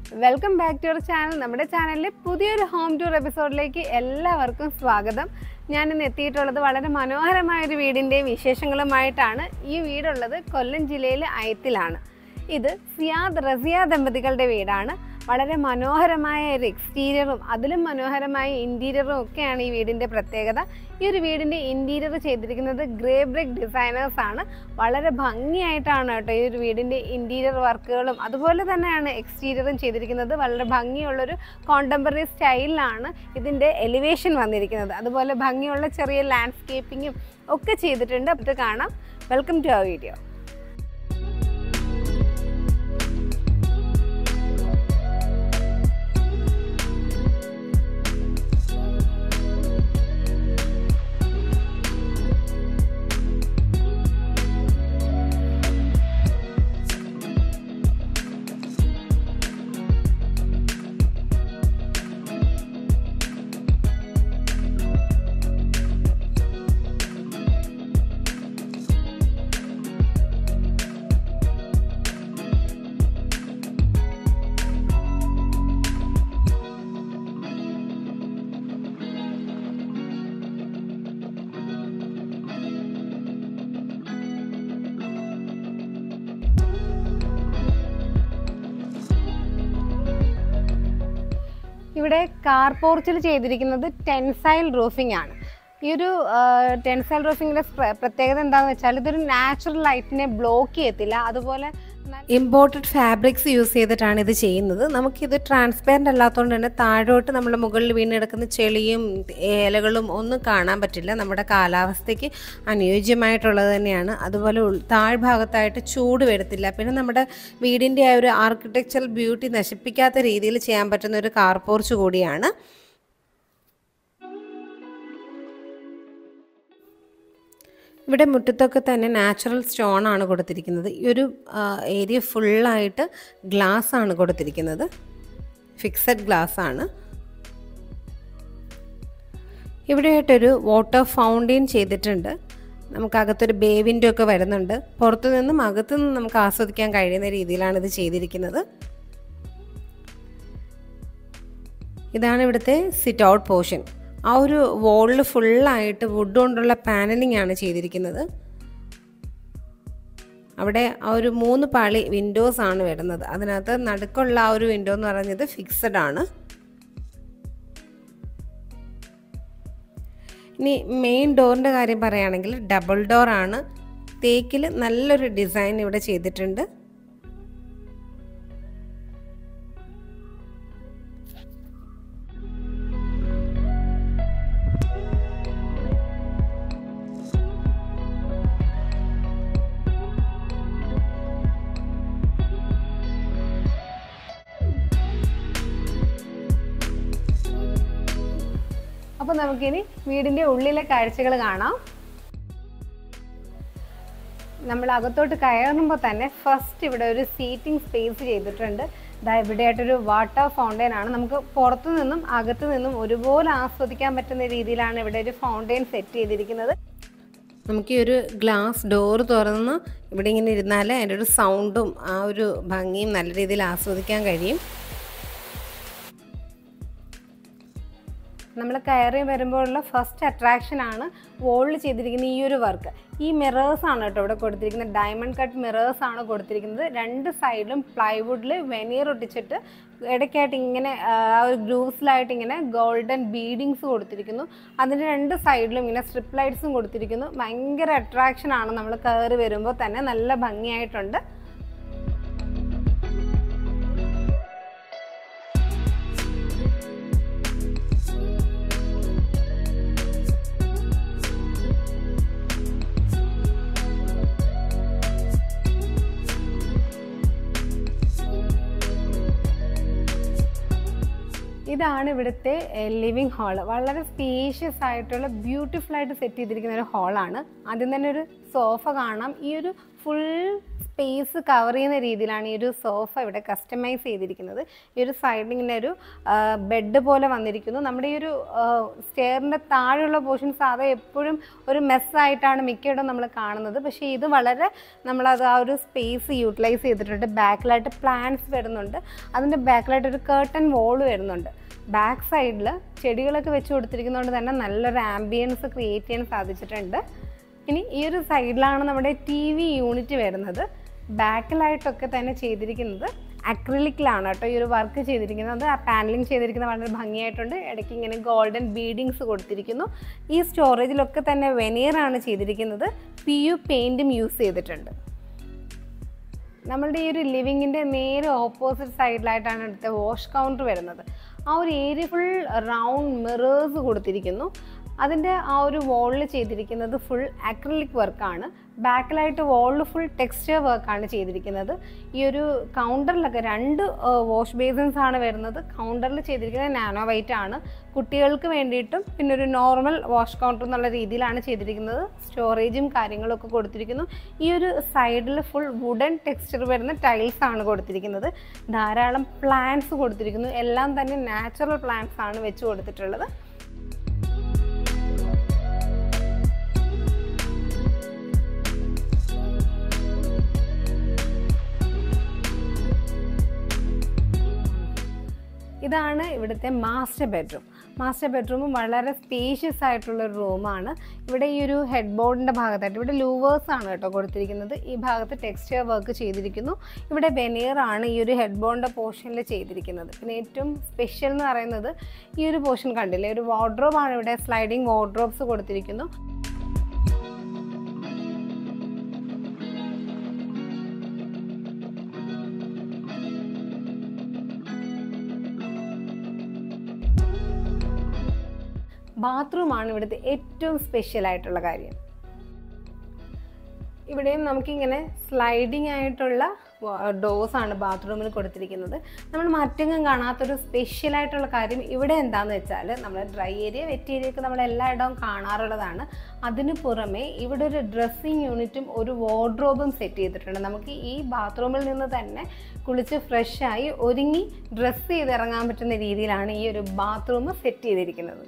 welcome back to our channel നമ്മുടെ ചാനലിലെ പുതിയൊരു ഹോം ടൂർ എപ്പിസോഡിലേക്ക് എല്ലാവർക്കും സ്വാഗതം ഞാൻ ഇന്ന് എത്തിയിട്ടുള്ളത് വളരെ മനോഹരമായ ഒരു വീടിൻ്റെയും വിശേഷങ്ങളുമായിട്ടാണ് ഈ വീടുള്ളത് കൊല്ലം ജില്ലയിലെ അയത്തിലാണ് ഇത് സിയാദ് റസിയ ദമ്പതികളുടെ വീടാണ് വളരെ മനോഹരമായ ഒരു എക്സ്റ്റീരിയറും അതിലും മനോഹരമായ ഇൻറ്റീരിയറും ഒക്കെയാണ് ഈ വീടിൻ്റെ പ്രത്യേകത ഈ ഒരു വീടിൻ്റെ ഇൻറ്റീരിയർ ചെയ്തിരിക്കുന്നത് ഗ്രേ ബ്രിക്ക് ഡിസൈനേഴ്സ് ആണ് വളരെ ഭംഗിയായിട്ടാണ് കേട്ടോ ഈ ഒരു വീടിൻ്റെ ഇൻറ്റീരിയർ വർക്കുകളും അതുപോലെ തന്നെയാണ് എക്സ്റ്റീരിയറും ചെയ്തിരിക്കുന്നത് വളരെ ഭംഗിയുള്ളൊരു കോണ്ടംപററി സ്റ്റൈലിലാണ് ഇതിൻ്റെ എലിവേഷൻ വന്നിരിക്കുന്നത് അതുപോലെ ഭംഗിയുള്ള ചെറിയ ലാൻഡ്സ്കേപ്പിങ്ങും ഒക്കെ ചെയ്തിട്ടുണ്ട് അത് കാണാം വെൽക്കം ടു അവർ വീഡിയോ ഇവിടെ കാർ പോർച്ചിൽ ചെയ്തിരിക്കുന്നത് ടെൻസൈൽ റൂഫിംഗ് ആണ് ഈ ഒരു ടെൻസൈൽ റൂഫിങ്ങിന്റെ പ്രത്യേകത എന്താണെന്ന് വെച്ചാൽ ഇതൊരു നാച്ചുറൽ ലൈറ്റിനെ ബ്ലോക്ക് ചെയ്യത്തില്ല അതുപോലെ ഇമ്പോർട്ടഡ് ഫാബ്രിക്സ് യൂസ് ചെയ്തിട്ടാണ് ഇത് ചെയ്യുന്നത് നമുക്കിത് ട്രാൻസ്പെറൻ്റ് അല്ലാത്തതുകൊണ്ട് തന്നെ താഴോട്ട് നമ്മുടെ മുകളിൽ വീണെടുക്കുന്ന ചെളിയും ഇലകളും ഒന്നും കാണാൻ പറ്റില്ല നമ്മുടെ കാലാവസ്ഥയ്ക്ക് അനുയോജ്യമായിട്ടുള്ളത് തന്നെയാണ് അതുപോലെ ഉൾ- താഴ്ഭാഗത്തായിട്ട് ചൂട് വരത്തില്ല പിന്നെ നമ്മുടെ വീടിൻ്റെ ആ ഒരു ആർക്കിടെക്ചറൽ ബ്യൂട്ടി നശിപ്പിക്കാത്ത രീതിയിൽ ചെയ്യാൻ പറ്റുന്ന ഒരു കാർ പോർച്ച് കൂടിയാണ് ഇവിടെ മുറ്റത്തൊക്കെ തന്നെ നാച്ചുറൽ സ്റ്റോൺ ആണ് കൊടുത്തിരിക്കുന്നത് ഈ ഒരു ഏരിയ ഫുള്ളായിട്ട് ഗ്ലാസ് ആണ് കൊടുത്തിരിക്കുന്നത് ഫിക്സഡ് ഗ്ലാസ് ആണ് ഇവിടെയായിട്ടൊരു വാട്ടർ ഫൗണ്ടെയിൻ ചെയ്തിട്ടുണ്ട് നമുക്ക് അകത്തൊരു ബേ വിൻഡോ ഒക്കെ വരുന്നുണ്ട് പുറത്തു നിന്നും അകത്തു നിന്നും നമുക്ക് ആസ്വദിക്കാൻ കഴിയുന്ന രീതിയിലാണ് ഇത് ചെയ്തിരിക്കുന്നത് ഇതാണ് ഇവിടുത്തെ സിറ്റ് ഔട്ട് പോർഷൻ ആ ഒരു വോളിൽ ഫുള്ളായിട്ട് വുഡ് കൊണ്ടുള്ള പാനലിംഗ് ആണ് ചെയ്തിരിക്കുന്നത് അവിടെ ആ ഒരു മൂന്ന് പാളി വിൻഡോസ് ആണ് വരുന്നത് അതിനകത്ത് നടുക്കുള്ള ആ ഒരു വിൻഡോ എന്ന് പറയുന്നത് ഫിക്സഡ് ആണ് ഇനി മെയിൻ ഡോറിൻ്റെ കാര്യം പറയുകയാണെങ്കിൽ ഡബിൾ ഡോർ ആണ് തേക്കിൽ നല്ലൊരു ഡിസൈൻ ഇവിടെ ചെയ്തിട്ടുണ്ട് അപ്പോൾ നമുക്കിനി വീടിൻ്റെ ഉള്ളിലെ കാഴ്ചകൾ കാണാം നമ്മൾ അകത്തോട്ട് കയറുമ്പോൾ തന്നെ ഫസ്റ്റ് ഇവിടെ ഒരു സീറ്റിംഗ് സ്പേസ് ചെയ്തിട്ടുണ്ട് ഇതാ ഇവിടെയായിട്ടൊരു വാട്ടർ ഫൗണ്ടെയിൻ ആണ് നമുക്ക് പുറത്തു നിന്നും അകത്തു നിന്നും ഒരുപോലെ ആസ്വദിക്കാൻ പറ്റുന്ന രീതിയിലാണ് ഇവിടെ ഒരു ഫൗണ്ടെയിൻ സെറ്റ് ചെയ്തിരിക്കുന്നത് നമുക്ക് ഈ ഒരു ഗ്ലാസ് ഡോർ തുറന്ന് ഇവിടെ ഇങ്ങനെ ഇരുന്നാൽ അതിൻ്റെ ഒരു സൗണ്ടും ആ ഒരു ഭംഗിയും നല്ല രീതിയിൽ ആസ്വദിക്കാൻ കഴിയും നമ്മൾ കയറി വരുമ്പോഴുള്ള ഫസ്റ്റ് അട്രാക്ഷൻ ആണ് വോളിൽ ചെയ്തിരിക്കുന്ന ഈ ഒരു വർക്ക് ഈ മിറേഴ്സ് ആണ് കേട്ടോ ഇവിടെ കൊടുത്തിരിക്കുന്നത് ഡയമണ്ട് കട്ട് മിറേഴ്സ് ആണ് കൊടുത്തിരിക്കുന്നത് രണ്ട് സൈഡിലും പ്ലൈവുഡിൽ വെനീർ ഒട്ടിച്ചിട്ട് ഇടയ്ക്കായിട്ട് ഇങ്ങനെ ആ ഒരു ഗ്രൂവ്സിലായിട്ട് ഇങ്ങനെ ഗോൾഡൻ ബീഡിങ്സ് കൊടുത്തിരിക്കുന്നു അതിൻ്റെ രണ്ട് സൈഡിലും ഇങ്ങനെ സ്ട്രിപ്പ് ലൈറ്റ്സും കൊടുത്തിരിക്കുന്നു ഭയങ്കര അട്രാക്ഷൻ ആണ് നമ്മൾ കയറി വരുമ്പോൾ തന്നെ നല്ല ഭംഗിയായിട്ടുണ്ട് ഇതാണ് ഇവിടുത്തെ ലിവിങ് ഹാള് വളരെ സ്പേഷ്യസ് ആയിട്ടുള്ള ബ്യൂട്ടിഫുൾ ആയിട്ട് സെറ്റ് ചെയ്തിരിക്കുന്ന ഒരു ഹാളാണ് ആദ്യം തന്നെ ഒരു സോഫ കാണാം ഈ ഒരു ഫുൾ സ്പേസ് കവർ ചെയ്യുന്ന രീതിയിലാണ് ഈ ഒരു സോഫ ഇവിടെ കസ്റ്റമൈസ് ചെയ്തിരിക്കുന്നത് ഈ ഒരു സൈഡിൽ ഇങ്ങനെ ഒരു ബെഡ് പോലെ വന്നിരിക്കുന്നു നമ്മുടെ ഈ ഒരു സ്റ്റെയറിൻ്റെ താഴെയുള്ള പോർഷൻ സാധാ എപ്പോഴും ഒരു മെസ്സായിട്ടാണ് മിക്കയിടും നമ്മൾ കാണുന്നത് പക്ഷേ ഇത് വളരെ നമ്മളത് ആ ഒരു സ്പേസ് യൂട്ടിലൈസ് ചെയ്തിട്ടുണ്ട് ബാക്കിലായിട്ട് പ്ലാന്റ്സ് വരുന്നുണ്ട് അതിൻ്റെ ബാക്കിലായിട്ട് ഒരു കേർട്ടൻ വോൾ വരുന്നുണ്ട് ബാക്ക് സൈഡിൽ ചെടികളൊക്കെ വെച്ച് കൊടുത്തിരിക്കുന്നതുകൊണ്ട് തന്നെ നല്ലൊരു ആംബിയൻസ് ക്രിയേറ്റ് ചെയ്യാൻ സാധിച്ചിട്ടുണ്ട് ഇനി ഈ ഒരു സൈഡിലാണ് നമ്മുടെ ടി വി യൂണിറ്റ് വരുന്നത് ബാക്കിലായിട്ടൊക്കെ തന്നെ ചെയ്തിരിക്കുന്നത് അക്രിലിക്കിലാണ് കേട്ടോ ഈ ഒരു വർക്ക് ചെയ്തിരിക്കുന്നത് ആ പാനലിംഗ് ചെയ്തിരിക്കുന്നത് വളരെ ഭംഗിയായിട്ടുണ്ട് ഇടയ്ക്ക് ഇങ്ങനെ ഗോൾഡൻ ബീഡിങ്സ് കൊടുത്തിരിക്കുന്നു ഈ സ്റ്റോറേജിലൊക്കെ തന്നെ വെനിയറാണ് ചെയ്തിരിക്കുന്നത് പി യു പെയിൻറ്റും യൂസ് ചെയ്തിട്ടുണ്ട് നമ്മളുടെ ഈ ഒരു ലിവിങ്ങിൻ്റെ നേരെ ഓപ്പോസിറ്റ് സൈഡിലായിട്ടാണ് അടുത്ത വാഷ് കൗണ്ടർ വരുന്നത് ആ ഒരു ഏരിയ ഫുൾ റൗണ്ട് മിറേഴ്സ് കൊടുത്തിരിക്കുന്നു അതിൻ്റെ ആ ഒരു വോളിൽ ചെയ്തിരിക്കുന്നത് ഫുൾ അക്രലിക് വർക്കാണ് ബാക്കിലായിട്ട് വോളിൽ ഫുൾ ടെക്സ്ചർ വർക്കാണ് ചെയ്തിരിക്കുന്നത് ഈ ഒരു കൗണ്ടറിലൊക്കെ രണ്ട് വാഷ് ബേസിൻസ് ആണ് വരുന്നത് കൗണ്ടറിൽ ചെയ്തിരിക്കുന്നത് നാനോ വൈറ്റ് ആണ് കുട്ടികൾക്ക് വേണ്ടിയിട്ടും പിന്നെ ഒരു നോർമൽ വാഷ് കൗണ്ടർ എന്നുള്ള രീതിയിലാണ് ചെയ്തിരിക്കുന്നത് സ്റ്റോറേജും കാര്യങ്ങളൊക്കെ കൊടുത്തിരിക്കുന്നു ഈ ഒരു സൈഡിൽ ഫുൾ വുഡൻ ടെക്സ്ചർ വരുന്ന ടൈൽസ് ആണ് കൊടുത്തിരിക്കുന്നത് ധാരാളം പ്ലാന്റ്സ് കൊടുത്തിരിക്കുന്നു എല്ലാം തന്നെ നാച്ചുറൽ പ്ലാന്റ്സ് ആണ് വെച്ച് കൊടുത്തിട്ടുള്ളത് ഇതാണ് ഇവിടുത്തെ മാസ്റ്റർ ബെഡ്റൂം മാസ്റ്റർ ബെഡ്റൂമും വളരെ സ്പേഷ്യസ് ആയിട്ടുള്ള ഒരു റൂമാണ് ഇവിടെ ഈ ഒരു ഹെഡ് ബോർഡിൻ്റെ ഭാഗത്തായിട്ട് ഇവിടെ ലൂവേഴ്സ് ആണ് കേട്ടോ കൊടുത്തിരിക്കുന്നത് ഈ ഭാഗത്ത് ടെക്സ്ചർ വർക്ക് ചെയ്തിരിക്കുന്നു ഇവിടെ വെനിയർ ആണ് ഈ ഒരു ഹെഡ് ബോർഡിൻ്റെ പോർഷനിൽ ചെയ്തിരിക്കുന്നത് പിന്നെ ഏറ്റവും സ്പെഷ്യൽ എന്ന് പറയുന്നത് ഈ ഒരു പോർഷൻ കണ്ടില്ലേ ഒരു വാർഡ്രോബാണ് ഇവിടെ സ്ലൈഡിങ് വാർഡ്രോബ്സ് കൊടുത്തിരിക്കുന്നു ബാത്റൂമാണ് ഇവിടുത്തെ ഏറ്റവും സ്പെഷ്യൽ ആയിട്ടുള്ള കാര്യം ഇവിടെയും നമുക്കിങ്ങനെ സ്ലൈഡിങ് ആയിട്ടുള്ള ഡോസ് ആണ് ബാത്റൂമിൽ കൊടുത്തിരിക്കുന്നത് നമ്മൾ മറ്റെങ്ങും കാണാത്തൊരു സ്പെഷ്യൽ ആയിട്ടുള്ള കാര്യം ഇവിടെ എന്താണെന്ന് വെച്ചാൽ നമ്മൾ ഡ്രൈ ഏരിയ വെറ്റ് ഏരിയ ഒക്കെ നമ്മൾ എല്ലായിടവും കാണാറുള്ളതാണ് അതിന് പുറമെ ഇവിടെ ഒരു ഡ്രസ്സിങ് യൂണിറ്റും ഒരു വാർഡ്രോബും സെറ്റ് ചെയ്തിട്ടുണ്ട് നമുക്ക് ഈ ബാത്റൂമിൽ നിന്ന് തന്നെ കുളിച്ച് ഫ്രഷായി ഒരുങ്ങി ഡ്രസ്സ് ചെയ്ത് ഇറങ്ങാൻ പറ്റുന്ന രീതിയിലാണ് ഈ ഒരു ബാത്റൂം സെറ്റ് ചെയ്തിരിക്കുന്നത്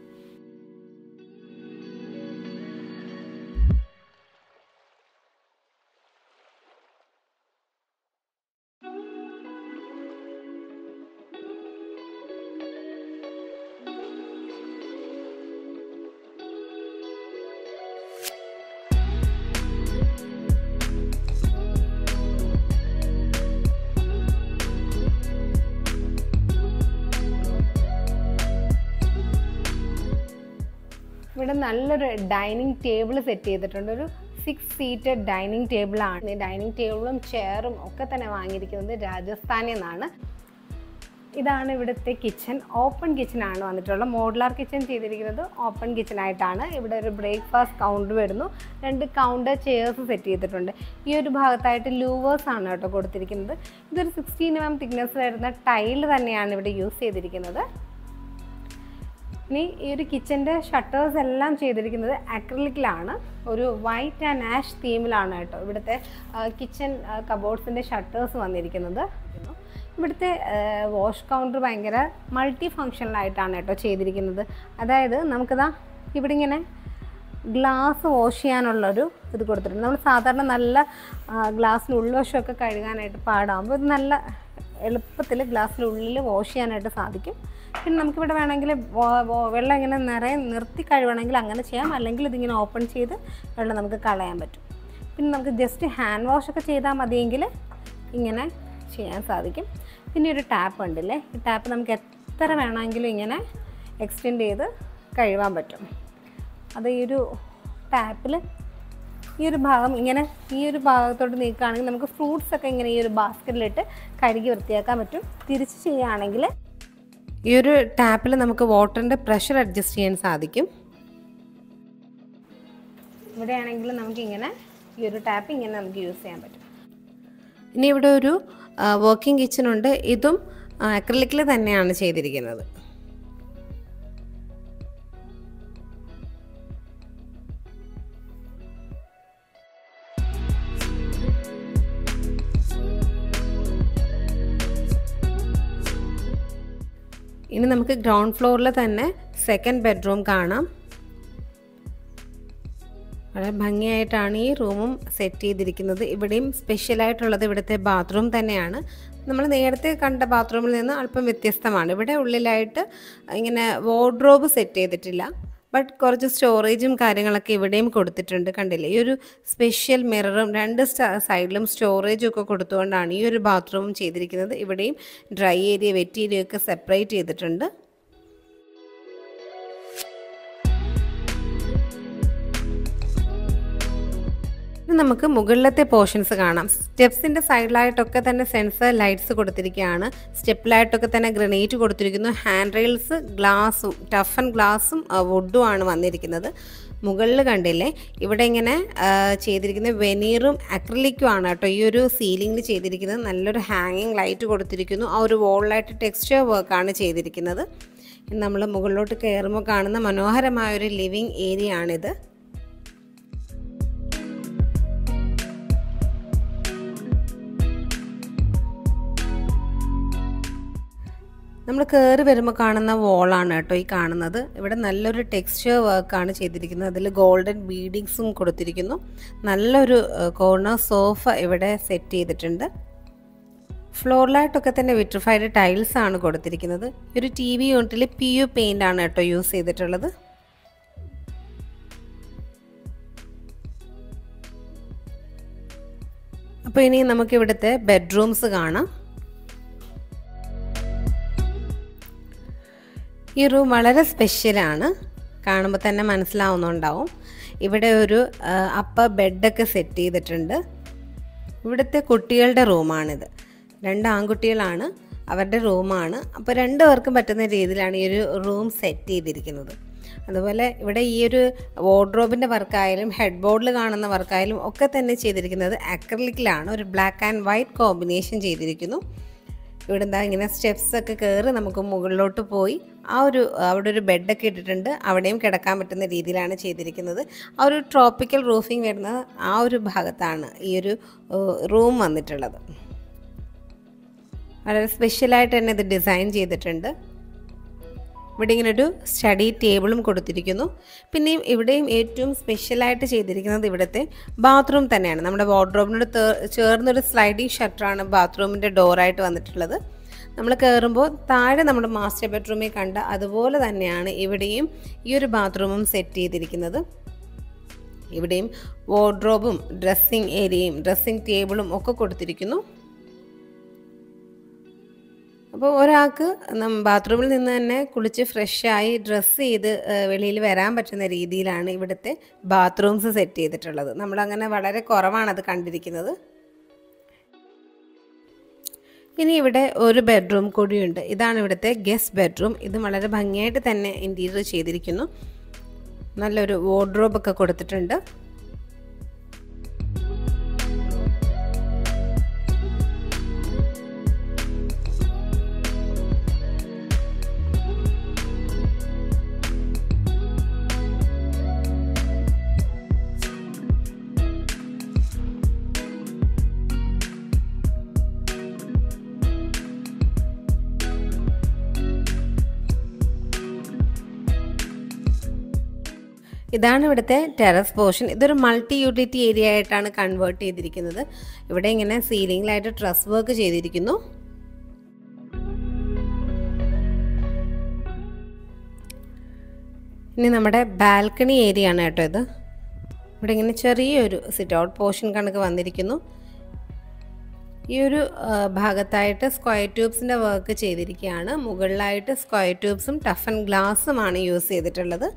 ഇവിടെ നല്ലൊരു ഡൈനിങ് ടേബിൾ സെറ്റ് ചെയ്തിട്ടുണ്ട് ഒരു സിക്സ് സീറ്റഡ് ഡൈനിങ് ടേബിളാണ് ഈ ഡൈനിങ് ടേബിളും ചെയറും ഒക്കെ തന്നെ വാങ്ങിയിരിക്കുന്നത് രാജസ്ഥാനിൽ നിന്നാണ് ഇതാണ് ഇവിടുത്തെ കിച്ചൺ ഓപ്പൺ കിച്ചൺ ആണ് വന്നിട്ടുള്ളത് മോഡുലാർ കിച്ചൺ ചെയ്തിരിക്കുന്നത് ഓപ്പൺ കിച്ചൺ ആയിട്ടാണ് ഇവിടെ ഒരു ബ്രേക്ക്ഫാസ്റ്റ് കൗണ്ടർ വരുന്നു രണ്ട് കൗണ്ടർ ചെയർസ് സെറ്റ് ചെയ്തിട്ടുണ്ട് ഈ ഒരു ഭാഗത്തായിട്ട് ലൂവേഴ്സ് ആണ് കേട്ടോ കൊടുത്തിരിക്കുന്നത് ഇതൊരു സിക്സ്റ്റീൻ എം തിക്നെസ് വരുന്ന ടൈൽ തന്നെയാണ് ഇവിടെ യൂസ് ചെയ്തിരിക്കുന്നത് ഇനി ഈ ഒരു കിച്ചൻ്റെ ഷട്ടേഴ്സ് എല്ലാം ചെയ്തിരിക്കുന്നത് അക്രലിക്കിലാണ് ഒരു വൈറ്റ് ആൻഡ് ആഷ് തീമിലാണ് കേട്ടോ ഇവിടുത്തെ കിച്ചൺ കബോർഡ്സിൻ്റെ ഷട്ടേഴ്സ് വന്നിരിക്കുന്നത് ഇവിടുത്തെ വാഷ് കൗണ്ടർ ഭയങ്കര മൾട്ടി ഫങ്ഷണലായിട്ടാണ് കേട്ടോ ചെയ്തിരിക്കുന്നത് അതായത് നമുക്കിതാ ഇവിടെ ഇങ്ങനെ ഗ്ലാസ് വാഷ് ചെയ്യാനുള്ളൊരു ഇത് കൊടുത്തിട്ടുണ്ട് നമ്മൾ സാധാരണ നല്ല ഗ്ലാസ്സിൻ്റെ ഉൾവശമൊക്കെ കഴുകാനായിട്ട് പാടാകുമ്പോൾ ഇത് നല്ല എളുപ്പത്തിൽ ഗ്ലാസ്സിനുള്ളിൽ വാഷ് ചെയ്യാനായിട്ട് സാധിക്കും പിന്നെ നമുക്കിവിടെ വേണമെങ്കിൽ വെള്ളം ഇങ്ങനെ നിറയെ നിർത്തി കഴുകണമെങ്കിൽ അങ്ങനെ ചെയ്യാം അല്ലെങ്കിൽ ഇതിങ്ങനെ ഓപ്പൺ ചെയ്ത് വെള്ളം നമുക്ക് കളയാൻ പറ്റും പിന്നെ നമുക്ക് ജസ്റ്റ് ഹാൻഡ് വാഷ് ഒക്കെ ചെയ്താൽ മതിയെങ്കിൽ ഇങ്ങനെ ചെയ്യാൻ സാധിക്കും പിന്നെ ഒരു ടാപ്പ് ഉണ്ടല്ലേ ഈ ടാപ്പ് നമുക്ക് എത്ര വേണമെങ്കിലും ഇങ്ങനെ എക്സ്റ്റെൻഡ് ചെയ്ത് കഴുകാൻ പറ്റും അത് ഈ ഒരു ടാപ്പിൽ ഈ ഒരു ഭാഗം ഇങ്ങനെ ഈ ഒരു ഭാഗത്തോട്ട് നീക്കുകയാണെങ്കിൽ നമുക്ക് ഫ്രൂട്ട്സ് ഒക്കെ ഇങ്ങനെ ഈ ഒരു ബാസ്ക്കറ്റിലിട്ട് കഴുകി വൃത്തിയാക്കാൻ പറ്റും തിരിച്ച് ചെയ്യുകയാണെങ്കിൽ ഈ ഒരു ടാപ്പിൽ നമുക്ക് വാട്ടറിൻ്റെ പ്രഷർ അഡ്ജസ്റ്റ് ചെയ്യാൻ സാധിക്കും ഇവിടെയാണെങ്കിൽ നമുക്കിങ്ങനെ ഈ ഒരു ടാപ്പ് ഇങ്ങനെ നമുക്ക് യൂസ് ചെയ്യാൻ പറ്റും ഇനി ഇവിടെ ഒരു വർക്കിംഗ് കിച്ചൺ ഉണ്ട് ഇതും അക്രലിക്കിൽ തന്നെയാണ് ചെയ്തിരിക്കുന്നത് ഇനി നമുക്ക് ഗ്രൗണ്ട് ഫ്ലോറിൽ തന്നെ സെക്കൻഡ് ബെഡ്റൂം കാണാം വളരെ ഭംഗിയായിട്ടാണ് ഈ റൂമും സെറ്റ് ചെയ്തിരിക്കുന്നത് ഇവിടെയും സ്പെഷ്യലായിട്ടുള്ളത് ഇവിടുത്തെ ബാത്റൂം തന്നെയാണ് നമ്മൾ നേരത്തെ കണ്ട ബാത്റൂമിൽ നിന്ന് അല്പം വ്യത്യസ്തമാണ് ഇവിടെ ഉള്ളിലായിട്ട് ഇങ്ങനെ വാർഡ്രോബ് സെറ്റ് ചെയ്തിട്ടില്ല ബട്ട് കുറച്ച് സ്റ്റോറേജും കാര്യങ്ങളൊക്കെ ഇവിടെയും കൊടുത്തിട്ടുണ്ട് കണ്ടില്ലേ ഈ ഒരു സ്പെഷ്യൽ മിററും രണ്ട് സൈഡിലും സ്റ്റോറേജും ഒക്കെ കൊടുത്തുകൊണ്ടാണ് ഈ ഒരു ബാത്റൂം ചെയ്തിരിക്കുന്നത് ഇവിടെയും ഡ്രൈ ഏരിയ വെറ്റ് ഏരിയ ഒക്കെ സെപ്പറേറ്റ് ചെയ്തിട്ടുണ്ട് ഇനി നമുക്ക് മുകളിലത്തെ പോർഷൻസ് കാണാം സ്റ്റെപ്സിൻ്റെ സൈഡിലായിട്ടൊക്കെ തന്നെ സെൻസർ ലൈറ്റ്സ് കൊടുത്തിരിക്കുകയാണ് സ്റ്റെപ്പിലായിട്ടൊക്കെ തന്നെ ഗ്രനേറ്റ് കൊടുത്തിരിക്കുന്നു ഹാൻഡ് റെയിൽസ് ഗ്ലാസും ടഫൻ ഗ്ലാസും വുഡും ആണ് വന്നിരിക്കുന്നത് മുകളിൽ കണ്ടില്ലേ ഇവിടെ ഇങ്ങനെ ചെയ്തിരിക്കുന്ന വെനീറും അക്രലിക്കും ആണ് കേട്ടോ ഈ ഒരു സീലിംഗിൽ ചെയ്തിരിക്കുന്നത് നല്ലൊരു ഹാങ്ങിങ് ലൈറ്റ് കൊടുത്തിരിക്കുന്നു ആ ഒരു വോളിലായിട്ട് ടെക്സ്ചർ വർക്കാണ് ചെയ്തിരിക്കുന്നത് നമ്മൾ മുകളിലോട്ട് കയറുമ്പോൾ കാണുന്ന മനോഹരമായ ഒരു ലിവിങ് ഏരിയ ആണിത് നമ്മൾ കയറി വരുമ്പോൾ കാണുന്ന വോളാണ് കേട്ടോ ഈ കാണുന്നത് ഇവിടെ നല്ലൊരു ടെക്സ്ചർ വർക്കാണ് ചെയ്തിരിക്കുന്നത് അതിൽ ഗോൾഡൻ ബീഡിങ്സും കൊടുത്തിരിക്കുന്നു നല്ലൊരു കോർണർ സോഫ ഇവിടെ സെറ്റ് ചെയ്തിട്ടുണ്ട് ഫ്ലോറിലായിട്ടൊക്കെ തന്നെ വിട്രിഫൈഡ് ടൈൽസ് ആണ് കൊടുത്തിരിക്കുന്നത് ഒരു ടി വി യൂണിറ്റിൽ പി യു പെയിൻ്റ് ആണ് കേട്ടോ യൂസ് ചെയ്തിട്ടുള്ളത് അപ്പോൾ ഇനി നമുക്ക് ഇവിടുത്തെ ബെഡ്റൂംസ് കാണാം ഈ റൂം വളരെ സ്പെഷ്യലാണ് കാണുമ്പോൾ തന്നെ മനസ്സിലാവുന്നുണ്ടാവും ഇവിടെ ഒരു അപ്പർ ബെഡൊക്കെ സെറ്റ് ചെയ്തിട്ടുണ്ട് ഇവിടുത്തെ കുട്ടികളുടെ റൂമാണിത് രണ്ട് ആൺകുട്ടികളാണ് അവരുടെ റൂമാണ് അപ്പോൾ രണ്ട് പേർക്കും പറ്റുന്ന രീതിയിലാണ് ഈ ഒരു റൂം സെറ്റ് ചെയ്തിരിക്കുന്നത് അതുപോലെ ഇവിടെ ഈ ഒരു വാർഡ്രോബിൻ്റെ വർക്കായാലും ഹെഡ് ബോർഡിൽ കാണുന്ന വർക്കായാലും ഒക്കെ തന്നെ ചെയ്തിരിക്കുന്നത് അക്രലിക്കിലാണ് ഒരു ബ്ലാക്ക് ആൻഡ് വൈറ്റ് കോമ്പിനേഷൻ ചെയ്തിരിക്കുന്നു ഇവിടെ എന്താ ഇങ്ങനെ സ്റ്റെപ്സ് ഒക്കെ കയറി നമുക്ക് മുകളിലോട്ട് പോയി ആ ഒരു അവിടെ ഒരു ബെഡൊക്കെ ഇട്ടിട്ടുണ്ട് അവിടെയും കിടക്കാൻ പറ്റുന്ന രീതിയിലാണ് ചെയ്തിരിക്കുന്നത് ആ ഒരു ട്രോപ്പിക്കൽ റൂഫിംഗ് വരുന്ന ആ ഒരു ഭാഗത്താണ് ഈ ഒരു റൂം വന്നിട്ടുള്ളത് വളരെ സ്പെഷ്യലായിട്ട് തന്നെ ഇത് ഡിസൈൻ ചെയ്തിട്ടുണ്ട് ഇവിടെ ഇങ്ങനെ ഒരു സ്റ്റഡി ടേബിളും കൊടുത്തിരിക്കുന്നു പിന്നെയും ഇവിടെയും ഏറ്റവും സ്പെഷ്യലായിട്ട് ചെയ്തിരിക്കുന്നത് ഇവിടുത്തെ ബാത്റൂം തന്നെയാണ് നമ്മുടെ വാർഡ്രോബിനോട് ചേർന്നൊരു സ്ലൈഡിങ് ഷട്ടറാണ് ബാത്റൂമിൻ്റെ ഡോറായിട്ട് വന്നിട്ടുള്ളത് നമ്മൾ കയറുമ്പോൾ താഴെ നമ്മുടെ മാസ്റ്റർ ബെഡ്റൂമിൽ കണ്ട അതുപോലെ തന്നെയാണ് ഇവിടെയും ഈ ഒരു ബാത്റൂമും സെറ്റ് ചെയ്തിരിക്കുന്നത് ഇവിടെയും വാർഡ്രോബും ഡ്രസ്സിങ് ഏരിയയും ഡ്രസ്സിങ് ടേബിളും ഒക്കെ കൊടുത്തിരിക്കുന്നു അപ്പോൾ ഒരാൾക്ക് ബാത്റൂമിൽ നിന്ന് തന്നെ കുളിച്ച് ഫ്രഷായി ഡ്രസ്സ് ചെയ്ത് വെളിയിൽ വരാൻ പറ്റുന്ന രീതിയിലാണ് ഇവിടുത്തെ ബാത്റൂംസ് സെറ്റ് ചെയ്തിട്ടുള്ളത് നമ്മളങ്ങനെ വളരെ കുറവാണ് അത് കണ്ടിരിക്കുന്നത് ഇനി ഇവിടെ ഒരു ബെഡ്റൂം കൂടിയുണ്ട് ഇതാണ് ഇവിടുത്തെ ഗസ്റ്റ് ബെഡ്റൂം ഇത് വളരെ ഭംഗിയായിട്ട് തന്നെ ഇൻറ്റീരിയർ ചെയ്തിരിക്കുന്നു നല്ലൊരു വാർഡ്രോബൊക്കെ കൊടുത്തിട്ടുണ്ട് ഇതാണ് ഇവിടുത്തെ ടെറസ് പോർഷൻ ഇതൊരു മൾട്ടി യൂട്ടിലിറ്റി ഏരിയ ആയിട്ടാണ് കൺവേർട്ട് ചെയ്തിരിക്കുന്നത് ഇവിടെ ഇങ്ങനെ സീലിംഗിലായിട്ട് ട്രസ് വർക്ക് ചെയ്തിരിക്കുന്നു ഇനി നമ്മുടെ ബാൽക്കണി ഏരിയ ആണ് കേട്ടോ ഇത് ഇവിടെ ഇങ്ങനെ ചെറിയൊരു സിറ്റ് ഔട്ട് പോർഷൻ കണക്ക് വന്നിരിക്കുന്നു ഈ ഒരു ഭാഗത്തായിട്ട് സ്ക്വയർ ട്യൂബ്സിൻ്റെ വർക്ക് ചെയ്തിരിക്കുകയാണ് മുകളിലായിട്ട് സ്ക്വയർ ട്യൂബ്സും ടഫൻ ഗ്ലാസുമാണ് യൂസ് ചെയ്തിട്ടുള്ളത്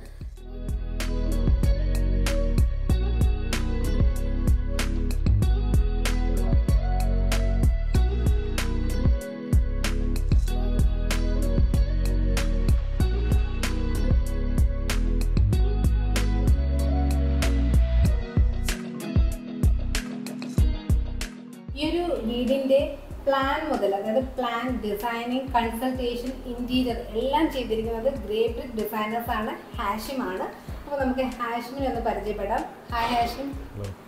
ഈ ഒരു വീടിന്റെ പ്ലാൻ മുതൽ അതായത് പ്ലാൻ ഡിസൈനിങ് കൺസൾട്ടേഷൻ ഇന്റീരിയർ എല്ലാം ചെയ്തിരിക്കുന്നത് ഗ്രേ ബ്രിക് ഡിസൈനേഴ്സ് ആണ് ഹാഷിം ആണ് അപ്പോൾ നമുക്ക് ഹാഷിമിനെ ഒന്ന് പരിചയപ്പെടാം ഹായ് ഹാഷിം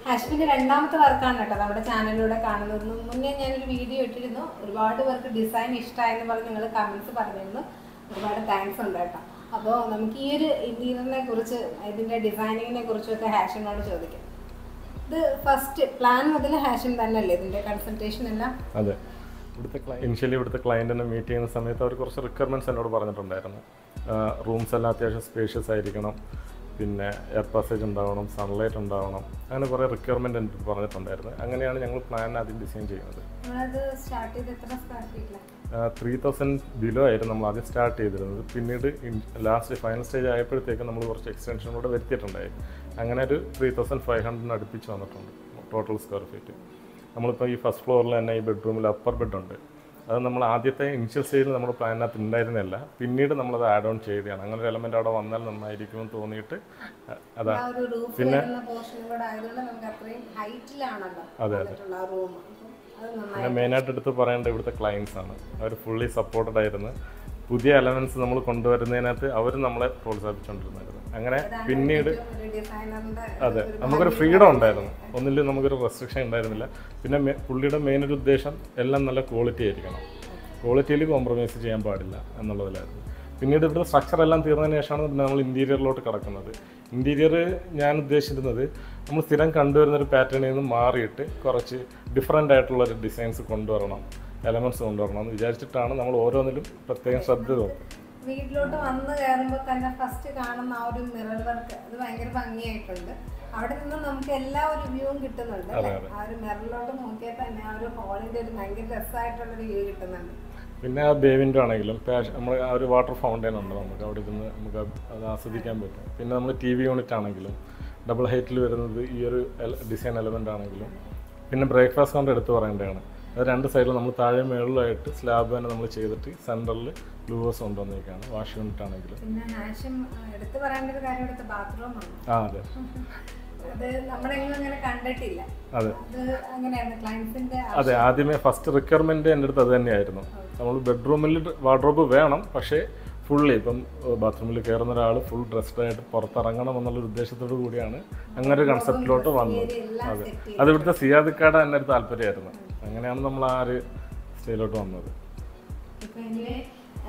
ഹാഷ്മിന്റെ രണ്ടാമത്തെ വർക്കാണ് കേട്ടോ നമ്മുടെ ചാനലിലൂടെ കാണുന്നത് മുന്നേ ഞാനൊരു വീഡിയോ ഇട്ടിരുന്നു ഒരുപാട് പേർക്ക് ഡിസൈൻ ഇഷ്ടമായെന്ന് പറഞ്ഞ് നിങ്ങൾ കമന്റ്സ് പറഞ്ഞിരുന്നു ഒരുപാട് താങ്ക്സ് ഉണ്ട് കേട്ടോ അപ്പോൾ നമുക്ക് ഈ ഒരു ഇന്റീരിയറിനെ കുറിച്ച് ഇതിന്റെ ഡിസൈനിങ്ങിനെ കുറിച്ചൊക്കെ ഹാഷിനോട് ചോദിക്കാം ഇത് ഫസ്റ്റ് പ്ലാൻ മുതൽ ഹാഷിൻ തന്നെയല്ലേ ഇതിന്റെ കൺസൾട്ടേഷൻ എല്ലാം അതെ ഇവിടുത്തെ ഇനിഷ്യലി ഇവിടുത്തെ ക്ലയൻറ്റിനെ മീറ്റ് ചെയ്യുന്ന സമയത്ത് അവർ കുറച്ച് റിക്വയർമെൻറ്റ്സ് എന്നോട് പറഞ്ഞിട്ടുണ്ടായിരുന്നു റൂംസ് എല്ലാം അത്യാവശ്യം സ്പേഷ്യസ് ആയിരിക്കണം പിന്നെ എയർ പാസേജ് ഉണ്ടാവണം സൺലൈറ്റ് ഉണ്ടാവണം അങ്ങനെ കുറേ റിക്വയർമെൻറ്റ് എനിക്ക് പറഞ്ഞിട്ടുണ്ടായിരുന്നു അങ്ങനെയാണ് ഞങ്ങൾ പ്ലാൻ ആദ്യം ഡിസൈൻ ചെയ്യുന്നത് നമ്മളത് സ്റ്റാർട്ട് ചെയ്ത് എത്ര സ്ക്വയർ ഫീറ്റിലാണ് ത്രീ തൗസൻഡ് ബിലോ ആയിരുന്നു നമ്മൾ ആദ്യം സ്റ്റാർട്ട് ചെയ്തിരുന്നത് പിന്നീട് ലാസ്റ്റ് ഫൈനൽ സ്റ്റേജ് ആയപ്പോഴത്തേക്കും നമ്മൾ കുറച്ച് എക്സ്റ്റൻഷൻ കൂടെ വരുത്തിയിട്ടുണ്ടായി അങ്ങനെ ഒരു ത്രീ തൗസൻഡ് ഫൈവ് ഹൺഡ്രഡിന് അടുപ്പിച്ച് വന്നിട്ടുണ്ട് ടോട്ടൽ സ്ക്വയർ ഫീറ്റ് നമ്മളിപ്പോൾ ഈ ഫസ്റ്റ് ഫ്ലോറിൽ തന്നെ ഈ ബെഡ്റൂമിൽ അപ്പർ ബെഡ് ഉണ്ട് അത് നമ്മൾ ആദ്യത്തെ ഇനിഷ്യൽ സ്റ്റേജിൽ നമ്മുടെ പ്ലാനിനകത്ത് ഉണ്ടായിരുന്നില്ല പിന്നീട് നമ്മളത് ആഡ് ഓൺ ചെയ്തതാണ് അങ്ങനെ ഒരു എലമെൻ്റ് അവിടെ വന്നാൽ നന്നായിരിക്കുമെന്ന് തോന്നിയിട്ട് അതാ ആ ഒരു റൂഫ് വരുന്ന പോർഷൻ കൂടെ ആയതുകൊണ്ട് നമുക്ക് അത്രയും ഹൈറ്റിലാണല്ലോ അതെ, വന്നിട്ടുള്ള ആ റൂം അത് നന്നായി പിന്നെ മെയിനായിട്ട് എടുത്ത് പറയേണ്ട ഇവിടുത്തെ ക്ലയൻസ് ആണ് അവർ ഫുള്ളി സപ്പോർട്ടഡ് ആയിരുന്നു പുതിയ എലമെന്റ്സ് നമ്മൾ കൊണ്ടുവരുന്നതിനകത്ത് അവർ നമ്മളെ പ്രോത്സാഹിപ്പിച്ചുകൊണ്ടിരുന്നായിരുന്നു അങ്ങനെ പിന്നീട് ഒരു ഡിസൈനറിന്റെ അതെ നമുക്കൊരു ഫ്രീഡം ഉണ്ടായിരുന്നു ഒന്നിലും നമുക്കൊരു റെസ്ട്രിക്ഷൻ ഉണ്ടായിരുന്നില്ല പിന്നെ മെ- പുള്ളിയുടെ മെയിൻ ഒരു ഉദ്ദേശം എല്ലാം നല്ല ക്വാളിറ്റി ആയിരിക്കണം ക്വാളിറ്റിയിൽ കോംപ്രമൈസ് ചെയ്യാൻ പാടില്ല എന്നുള്ളതിലായിരുന്നു പിന്നീട് ഇവിടെ സ്ട്രക്ചർ എല്ലാം തീർന്നതിന് ശേഷമാണ് പിന്നെ നമ്മൾ ഇൻറ്റീരിയറിലോട്ട് കിടക്കുന്നത് ഇൻറ്റീരിയർ ഞാൻ ഉദ്ദേശിച്ചിരുന്നത് നമ്മൾ സ്ഥിരം കണ്ടുവരുന്ന ഒരു പാറ്റേണിൽ നിന്ന് മാറിയിട്ട് കുറച്ച് ഡിഫറെൻ്റ് ആയിട്ടുള്ള ഒരു ഡിസൈൻസ് കൊണ്ടുവരണം എലമെൻറ്റ്സ് കൊണ്ടുവരണം എന്ന് വിചാരിച്ചിട്ടാണ് നമ്മൾ ഓരോന്നിലും പ്രത്യേകം ശ്രദ്ധ തോന്നുന്നത് വീട്ടിലോട്ട് വന്ന് കയറുമ്പോൾ തന്നെ ഫസ്റ്റ് കാണുന്ന ആ ഒരു മിറർ വർക്ക് അത് ഭയങ്കര ഭംഗിയായിട്ടുണ്ട് അവിടെ നിന്ന് നമുക്ക് എല്ലാ ഒരു വ്യൂവും കിട്ടുന്നുണ്ട് അല്ലേ ആ ഒരു മിററിലോട്ട് നോക്കിയാൽ തന്നെ ആ ഒരു ഹോളിന്റെ ഒരു ഭയങ്കര രസമായിട്ടുള്ള ഒരു വ്യൂ കിട്ടുന്നുണ്ട് പിന്നെ ആ ബേവിൻ്റെ ആണെങ്കിലും പാഷ് നമ്മൾ ആ ഒരു വാട്ടർ ഫൗണ്ടൈൻ ഉണ്ട് നമുക്ക് അവിടെ ഇരുന്ന് നമുക്ക് അത് അത് ആസ്വദിക്കാൻ പറ്റും പിന്നെ നമ്മൾ ടി വി യൂണിറ്റ് ആണെങ്കിലും ഡബിൾ ഹൈറ്റിൽ വരുന്നത് ഈ ഒരു ഡിസൈൻ എലമെൻ്റ് ആണെങ്കിലും പിന്നെ ബ്രേക്ക്ഫാസ്റ്റ് കൗണ്ടർ എടുത്ത് പറയേണ്ടതാണ് അത് രണ്ട് സൈഡിലും നമ്മൾ താഴെ മുകളിലായിട്ട് സ്ലാബ് തന്നെ നമ്മൾ ചെയ്തിട്ട് സെൻറ്ററിൽ ഗ്ലൂവേഴ്സ് കൊണ്ടുവന്നേക്കാണ് വാഷ് യൂണിറ്റ് ആണെങ്കിലും പിന്നെ ഹാഷം എടുത്തു പറയേണ്ട ഒരു കാര്യം എടുത്ത് ബാത്റൂമാണ് ആ അതെ അത് നമ്മളെങ്ങും അങ്ങനെ കണ്ടിട്ടില്ല അതെ അത് അങ്ങനെയാണ് ക്ലയൻസിന്റെ അതെ ആദ്യമേ ഫസ്റ്റ് റിക്വയർമെൻറ്റ് എൻ്റെ അടുത്ത് അത് തന്നെയായിരുന്നു നമ്മൾ ബെഡ്റൂമിൽ വാർഡ്രോബ് വേണം പക്ഷേ ഫുള്ളി ഇപ്പം ബാത്റൂമിൽ കയറുന്ന ഒരാൾ ഫുൾ ഡ്രസ്ഡ് ആയിട്ട് പുറത്തിറങ്ങണം എന്നുള്ള ഉദ്ദേശത്തോടു കൂടിയാണ് അങ്ങനെ ഒരു കൺസെപ്റ്റിലോട്ട് വന്നത് എല്ലാം അതെ സെറ്റ് അത് ഇവിടുത്തെ സിയാദിക്കാട് എൻ്റെ ഒരു താല്പര്യമായിരുന്നു അങ്ങനെയാണ് നമ്മൾ ആ ഒരു സ്റ്റേജിലോട്ട് വന്നത് ഇപ്പൊ എനിവേ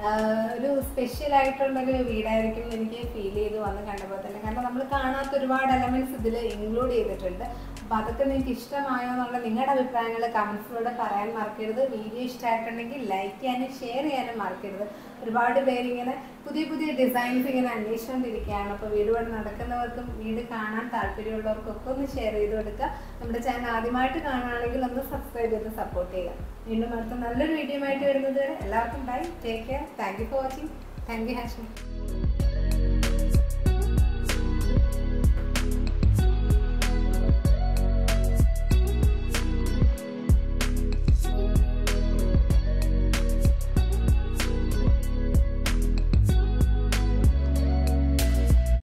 ഒരു സ്പെഷ്യൽ ആയിട്ടുള്ള ഒരു വീടായിരിക്കും എന്ന് എനിക്ക് ഫീൽ ചെയ്ത് വന്ന് കണ്ടപ്പോൾ തന്നെ കാരണം നമ്മൾ കാണാത്ത ഒരുപാട് എലമെന്റ്സ് ഇതിൽ ഇൻക്ലൂഡ് ചെയ്തിട്ടുണ്ട് അപ്പൊ അതൊക്കെ നിങ്ങൾക്ക് ഇഷ്ടമായോ എന്നുള്ള നിങ്ങളുടെ അഭിപ്രായങ്ങൾ കമന്റ്സിലൂടെ പറയാൻ മറക്കരുത് വീഡിയോ ഇഷ്ടമായിട്ടുണ്ടെങ്കിൽ ലൈക്ക് ചെയ്യാനും ഷെയർ ചെയ്യാനും മറക്കരുത് ഒരുപാട് പേര് ഇങ്ങനെ പുതിയ പുതിയ ഡിസൈൻസ് ഇങ്ങനെ അന്വേഷിച്ചുകൊണ്ടിരിക്കുകയാണ് അപ്പോൾ വീട് പണി നടക്കുന്നവർക്കും വീട് കാണാൻ താല്പര്യമുള്ളവർക്കൊക്കെ ഒന്ന് ഷെയർ ചെയ്ത് കൊടുക്കുക നമ്മുടെ ചാനൽ ആദ്യമായിട്ട് കാണുകയാണെങ്കിൽ ഒന്ന് സബ്സ്ക്രൈബ് ചെയ്ത് സപ്പോർട്ട് ചെയ്യുക വീണ്ടും അടുത്ത നല്ലൊരു വീഡിയോ ആയിട്ട് വരുന്നത് വരെ എല്ലാവർക്കും bye take care thank you for watching thank you Hashmi